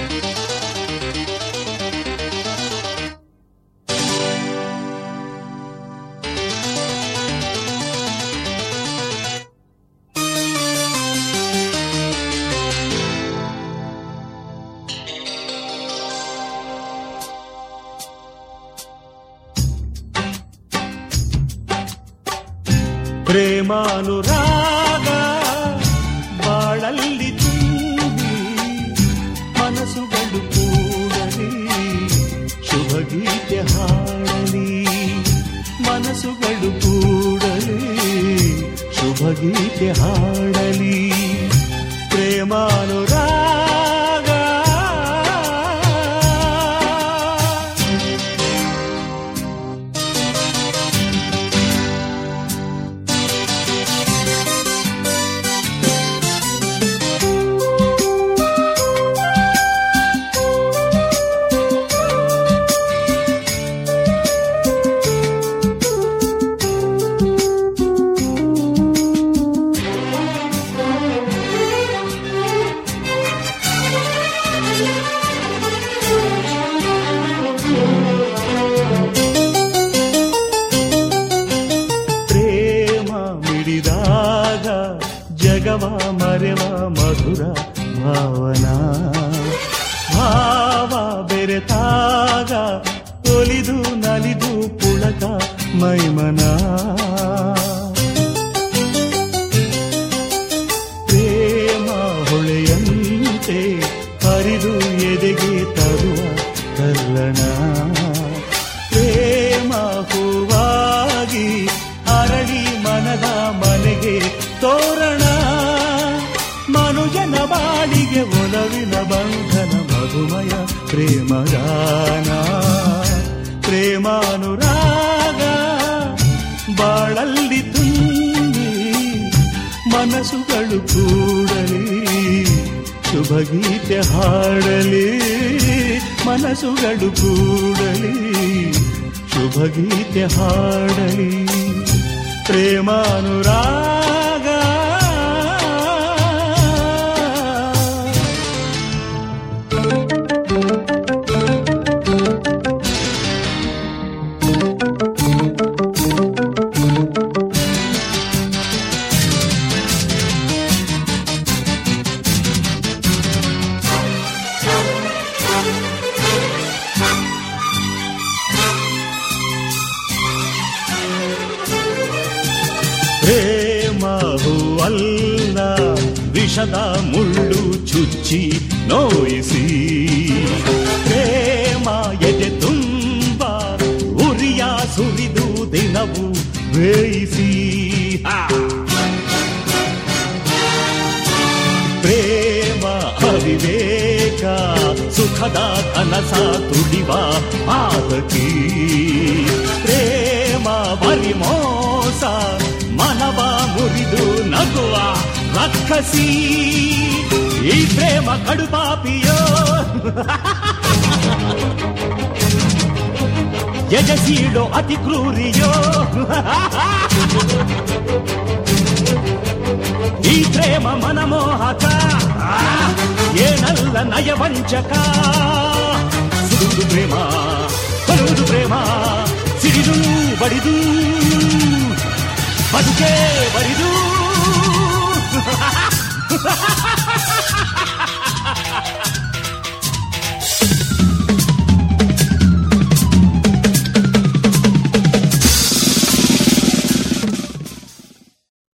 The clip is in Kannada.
ಪ್ರೇಮಾನುರಾಗ ಬಾಳಲ್ಲಿ ತುಂಬಿ ಮನಸ್ಸುಗಳು ಕೂಡಲಿ ಶುಭ ಗೀತೆ ಹಾಡಲಿ ಮನಸ್ಸುಗಳು ಕೂಡಲಿ ಶುಭ ಗೀತೆ ಹಾಡಲಿ ಪ್ರೇಮಾನುರಾಗ ಪ್ರೇಮ ಮಿಡಿದಾಗ ಜಗವ ಮರೆವ ಮಧುರ ಭಾವನಾ ಭಾವ ಬೆರೆತಾಗ ಒಲಿದು ನಲಿದು ಪುಳಕ ಮೈಮನ ಪ್ರೇಮ ಹೊಳೆಯಂತೆ ಹರಿದು ಎದೆಗೆ ತರುವ ಕಲ್ಲಣ ಪ್ರೇಮ ಹೂವಾಗಿ ಅರಳಿ ಮನದ ಮನೆಗೆ ತೋರಣ ಮನುಜನ ಬಾಳಿಗೆ ಒಲವಿನ ಬಂಧನ ಮಧುಮಯ ಪ್ರೇಮಗಾನ ಪ್ರೇಮಾನುರಾಗ ಬಾಳಲ್ಲಿ ತುಂಬಿ ಮನಸ್ಸುಗಳು ಕೂಡಲಿ ಶುಭ ಗೀತೆ ಹಾಡಲಿ ಮನಸ್ಸುಗಳು ಕೂಡಲಿ ಶುಭ ಗೀತೆ ಹಾಡಲಿ ಪ್ರೇಮಾನುರಾಗ ಪ್ರೇಮ ಹೂವಲ್ಲ ವಿಷದ ಮುಳ್ಳು ಚುಚ್ಚಿ ನೋಯಿಸಿ ಪ್ರೇಮ ಎದೆ ತುಂಬ ಉರಿಯ ಸುರಿದು ದಿನವು ಬೇಯಿಸಿ ಹಾ! ಪ್ರೇಮ ಅವಿವೇಕ ಸುಖದ ಕನಸ ತುಡಿವ ಆದಕಿ ಪ್ರೇಮ ಬರಿ ಮೋಸ ಮನವ ಮುರಿದು ನಗುವ ರಕ್ಕಸಿ ಈ ಪ್ರೇಮ ಕಡುಪಾಪಿಯೋ ಎಜಸೀಡೋ ಅತಿ ಕ್ರೂರಿಯೋ ಈ ಪ್ರೇಮ ಮನಮೋಹಕ ಆ, ಏನಲ್ಲ ನಯವಂಚಕ ಸುಡುವುದು ಪ್ರೇಮ ಬರುವುದು ಪ್ರೇಮ ಸಿಡಿದು ಬಡಿದು ಬದುಕೆ ಬರಿದು